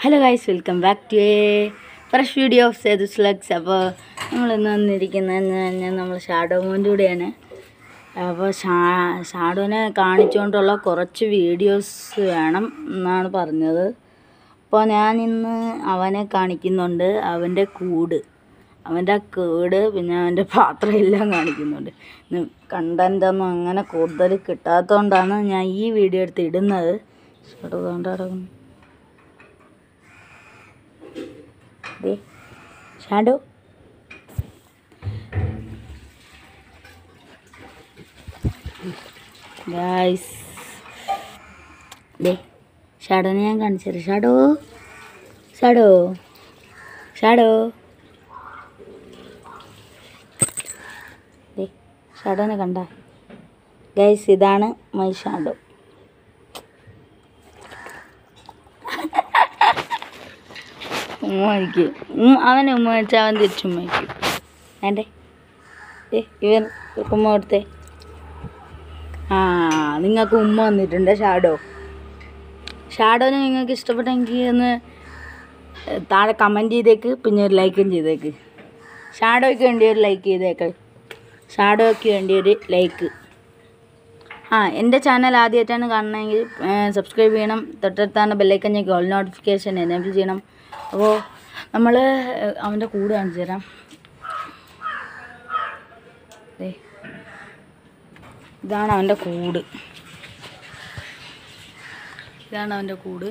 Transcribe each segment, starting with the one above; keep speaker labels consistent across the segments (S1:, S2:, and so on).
S1: Hello guys welcome back to a fresh video of Sethu slugs അപ്പോൾ നമ്മൾ ഇന്ന് വന്നിരിക്കുന്നതെന്ന് പറഞ്ഞാൽ നമ്മൾ ഷാഡോ മോൻ്റെ കൂടെയാണ് അപ്പോൾ ഷാ ഷാഡോനെ കാണിച്ചുകൊണ്ടുള്ള കുറച്ച് വീഡിയോസ് വേണം എന്നാണ് പറഞ്ഞത് അപ്പോൾ ഞാൻ ഇന്ന് അവനെ കാണിക്കുന്നുണ്ട് അവൻ്റെ കൂട് അവൻ്റെ കൂട് പിന്നെ അവൻ്റെ പാത്രം എല്ലാം കാണിക്കുന്നുണ്ട് കണ്ടൻ്റ് ഒന്നും അങ്ങനെ കൂടുതൽ കിട്ടാത്തതുകൊണ്ടാണ് ഞാൻ ഈ വീഡിയോ എടുത്ത് ഇടുന്നത് ഷാഡോ കൊണ്ടാടുന്നു ദേ ഷാഡോ ഗായ്സ് ദേ ഷാഡോനെ ഞാൻ കാണിച്ചത് ഷാഡോ ഷാഡോ ഷാഡോ ദേ ഷാഡോനെ കണ്ട ഗൈസ് ഇതാണ് മൈ ഷാഡോ ഉമ്മ വയ്ക്കും ഉമ്മ അവനെ ഉമ്മ വെച്ചാൽ അവൻ തിരിച്ചുമ്മ വയ്ക്കും വേണ്ടേ ഏ ഇവൻ ഉമ്മ കൊടുത്തേ ആ നിങ്ങൾക്ക് ഉമ്മ വന്നിട്ടുണ്ട് ഷാഡോ ഷാഡോനെ നിങ്ങൾക്ക് ഇഷ്ടപ്പെട്ടെങ്കിൽ ഒന്ന് താഴെ കമൻറ്റ് ചെയ്തേക്ക് പിന്നെ ഒരു ലൈക്കും ചെയ്തേക്ക് ഷാഡോയ്ക്ക് വേണ്ടി ഒരു ലൈക്ക് ചെയ്തേക്ക് ഷാഡോയ്ക്ക് വേണ്ടി ഒരു ലൈക്ക് ആ എൻ്റെ ചാനൽ ആദ്യമായിട്ടാണ് കാണണമെങ്കിൽ സബ്സ്ക്രൈബ് ചെയ്യണം തൊട്ടടുത്താണ് ബെല്ലൈക്കൻ ഞെക്കി ഓൾ നോട്ടിഫിക്കേഷൻ എനേബിൾ ചെയ്യണം അപ്പോൾ നമ്മൾ അവൻ്റെ കൂട് കാണിച്ചു തരാം ദേ. ഇതാണ് അവൻ്റെ കൂട് ഇതാണ് അവൻ്റെ കൂട്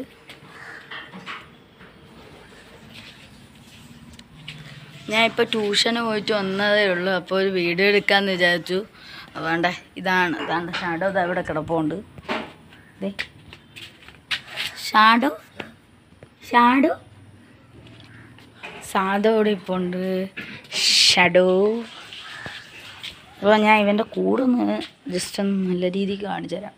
S1: ഞാൻ ഇപ്പോൾ ട്യൂഷന് പോയിട്ട് വന്നതേ ഉള്ളൂ അപ്പോൾ ഒരു വീഡിയോ എടുക്കാമെന്ന് വിചാരിച്ചു വേണ്ട ഇതാണ് ഇതാണ് ഷാഡോ ഇതാ ഇവിടെ കിടപ്പുണ്ട് ദേ ഷാഡോ ഷാഡോ സാധോ ഇവിടെ ഇപ്പോൾ ഉണ്ട് ഷഡോ അപ്പോൾ ഞാൻ ഇവൻ്റെ കൂടൊന്ന് ജസ്റ്റ് ഒന്ന് നല്ല രീതിക്ക് കാണിച്ചു തരാം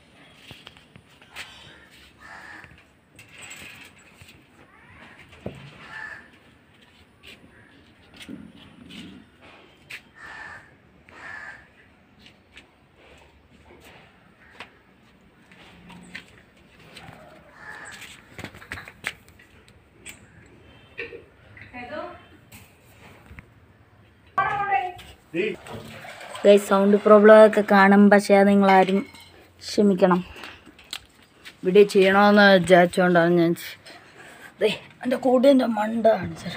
S1: ഗൈസ് സൗണ്ട് പ്രോബ്ലം ഒക്കെ കാണും പക്ഷേ അത് നിങ്ങളാരും ക്ഷമിക്കണം വീഡിയോ ചെയ്യണമെന്ന് വിചാരിച്ചുകൊണ്ടാണ് ഞാൻ ചെ- ദേ എൻ്റെ കൂടിൻ്റെ മണ്ട കാണിച്ചത്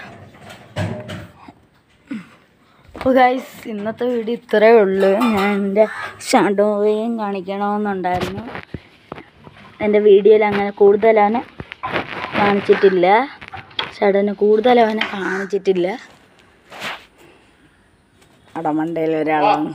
S1: അപ്പോൾ ഗൈസ് ഇന്നത്തെ വീഡിയോ ഇത്രയേ ഉള്ളൂ ഞാൻ എൻ്റെ ഷാഡോയും കാണിക്കണമെന്നുണ്ടായിരുന്നു എൻ്റെ വീഡിയോയിൽ അങ്ങനെ കൂടുതൽ അവനെ കാണിച്ചിട്ടില്ല ഷാഡോനെ കൂടുതൽ അവനെ കാണിച്ചിട്ടില്ല അടമണ്ടയിൽ ഒരാളാണ്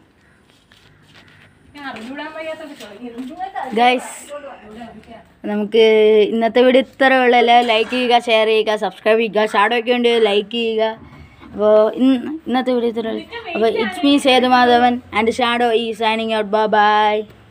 S1: ഗൈസ് നമുക്ക് ഇന്നത്തെ വീഡിയോ ഇത്ര ഉള്ളല്ലേ ലൈക്ക് ചെയ്യുക ഷെയർ ചെയ്യുക സബ്സ്ക്രൈബ് ചെയ്യുക ഷാഡോയ്ക്ക് വേണ്ടി ലൈക്ക് ചെയ്യുക അപ്പോൾ ഇന്നത്തെ വീഡിയോ ഇത്ര അപ്പോൾ it's me Sethumadhavan and shadow ഈ സൈനിങ് ഔട്ട് ബൈ ബൈ